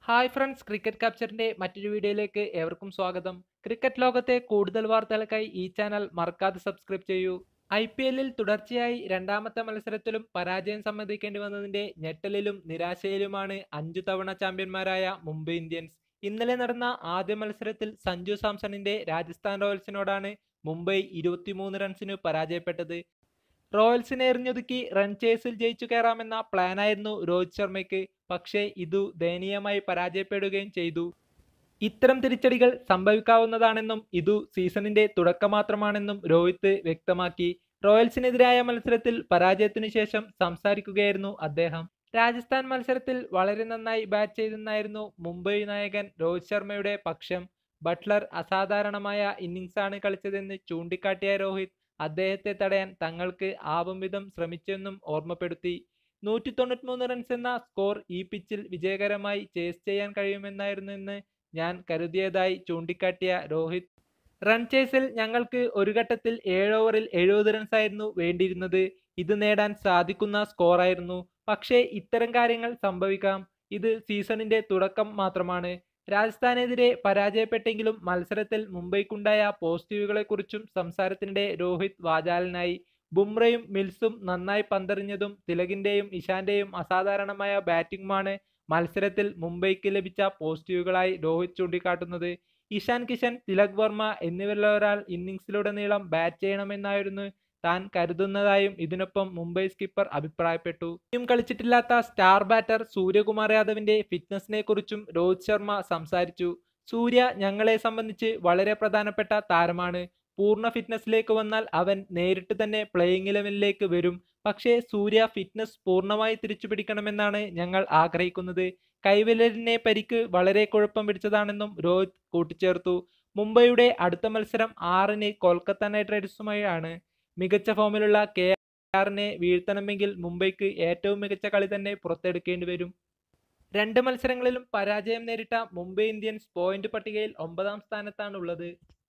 hi friends cricket ക്യാപ്ചറിന്റെ മറ്റൊരു വീഡിയോയിലേക്ക് ഏവർക്കും സ്വാഗതം ക്രിക്കറ്റ് ലോകത്തെ കൂടുതൽ വാർത്തകൾക്കായി ഈ ചാനൽ മറക്കാതെ സബ്സ്ക്രൈബ് ചെയ്യൂ ഐ പി എല്ലിൽ തുടർച്ചയായി രണ്ടാമത്തെ മത്സരത്തിലും പരാജയം സമ്മതിക്കേണ്ടി വന്നതിന്റെ ഞെട്ടലിലും നിരാശയിലുമാണ് അഞ്ചു തവണ ചാമ്പ്യന്മാരായ മുംബൈ ഇന്ത്യൻസ് ഇന്നലെ നടന്ന ആദ്യ മത്സരത്തിൽ സഞ്ജു സാംസണിന്റെ രാജസ്ഥാൻ റോയൽസിനോടാണ് മുംബൈ ഇരുപത്തിമൂന്ന് റൺസിന് പരാജയപ്പെട്ടത് റോയൽസിനെ എറിഞ്ഞൊതുക്കി റൺ ചേസിൽ ജയിച്ചു കയറാമെന്ന പ്ലാനായിരുന്നു രോഹിത് ശർമ്മയ്ക്ക് പക്ഷേ ഇതു ദയനീയമായി പരാജയപ്പെടുകയും ചെയ്തു ഇത്തരം തിരിച്ചടികൾ സംഭവിക്കാവുന്നതാണെന്നും ഇതു സീസണിന്റെ തുടക്കം മാത്രമാണെന്നും രോഹിത് വ്യക്തമാക്കി റോയൽസിനെതിരായ മത്സരത്തിൽ പരാജയത്തിനു ശേഷം സംസാരിക്കുകയായിരുന്നു അദ്ദേഹം രാജസ്ഥാൻ മത്സരത്തിൽ വളരെ നന്നായി ബാറ്റ് ചെയ്തെന്നായിരുന്നു മുംബൈ നായകൻ രോഹിത് ശർമ്മയുടെ പക്ഷം ബട്ട്ലർ അസാധാരണമായ ഇന്നിംഗ്സാണ് കളിച്ചതെന്ന് ചൂണ്ടിക്കാട്ടിയ രോഹിത് അദ്ദേഹത്തെ തടയാൻ തങ്ങൾക്ക് ആവും വിധം ശ്രമിച്ചെന്നും ഓർമ്മപ്പെടുത്തി നൂറ്റി തൊണ്ണൂറ്റിമൂന്ന് റൺസ് എന്ന സ്കോർ ഈ പിച്ചിൽ വിജയകരമായി ചേസ് ചെയ്യാൻ കഴിയുമെന്നായിരുന്നു എന്ന് ഞാൻ കരുതിയതായി ചൂണ്ടിക്കാട്ടിയ രോഹിത് റൺ ചേസിൽ ഞങ്ങൾക്ക് ഒരു ഘട്ടത്തിൽ ഏഴ് ഓവറിൽ എഴുപത് റൺസ് ആയിരുന്നു വേണ്ടിയിരുന്നത് ഇത് നേടാൻ സാധിക്കുന്ന സ്കോറായിരുന്നു പക്ഷേ ഇത്തരം കാര്യങ്ങൾ സംഭവിക്കാം ഇത് സീസണിന്റെ തുടക്കം മാത്രമാണ് രാജസ്ഥാനെതിരെ പരാജയപ്പെട്ടെങ്കിലും മത്സരത്തിൽ മുംബൈക്കുണ്ടായ പോസിറ്റീവുകളെക്കുറിച്ചും സംസാരത്തിനിടെ രോഹിത് വാചാലനായി ബുംറയും മിൽസും നന്നായി പന്തെറിഞ്ഞതും തിലകിന്റെയും ഇഷാന്റെയും അസാധാരണമായ ബാറ്റിംഗുമാണ് മത്സരത്തിൽ മുംബൈക്ക് ലഭിച്ച പോസിറ്റീവുകളായി രോഹിത് ചൂണ്ടിക്കാട്ടുന്നത് ഇഷാൻ കിഷൻ തിലക് വർമ്മ എന്നിവരിലൊരാൾ ഇന്നിംഗ്സിലുടനീളം ബാറ്റ് ചെയ്യണമെന്നായിരുന്നു താൻ കരുതുന്നതായും ഇതിനൊപ്പം മുംബൈ സ്കിപ്പർ അഭിപ്രായപ്പെട്ടു ഇനിയും കളിച്ചിട്ടില്ലാത്ത സ്റ്റാർ ബാറ്റർ സൂര്യകുമാർ യാദവിന്റെ ഫിറ്റ്നസിനെ കുറിച്ചും രോഹിത് ശർമ്മ സംസാരിച്ചു സൂര്യ ഞങ്ങളെ സംബന്ധിച്ച് വളരെ പ്രധാനപ്പെട്ട താരമാണ് പൂർണ്ണ ഫിറ്റ്നസ്സിലേക്ക് വന്നാൽ അവൻ നേരിട്ട് തന്നെ പ്ലേയിങ് ഇലവനിലേക്ക് വരും പക്ഷേ സൂര്യ ഫിറ്റ്നസ് പൂർണ്ണമായി തിരിച്ചു പിടിക്കണമെന്നാണ് ഞങ്ങൾ ആഗ്രഹിക്കുന്നത് കൈവിരലിനെ പരിക്ക് വളരെ കുഴപ്പം പിടിച്ചതാണെന്നും രോഹിത് കൂട്ടിച്ചേർത്തു മുംബൈയുടെ അടുത്ത മത്സരം ആറിന് കൊൽക്കത്ത നൈറ്റ് റൈഡേഴ്സുമായാണ് മികച്ച ഫോമിലുള്ള കെ ആറിനെ വീഴ്ത്തണമെങ്കിൽ മുംബൈക്ക് ഏറ്റവും മികച്ച കളി തന്നെ പുറത്തെടുക്കേണ്ടി വരും രണ്ട് മത്സരങ്ങളിലും പരാജയം നേരിട്ട മുംബൈ ഇന്ത്യൻസ് പോയിന്റ് പട്ടികയിൽ ഒമ്പതാം സ്ഥാനത്താണുള്ളത്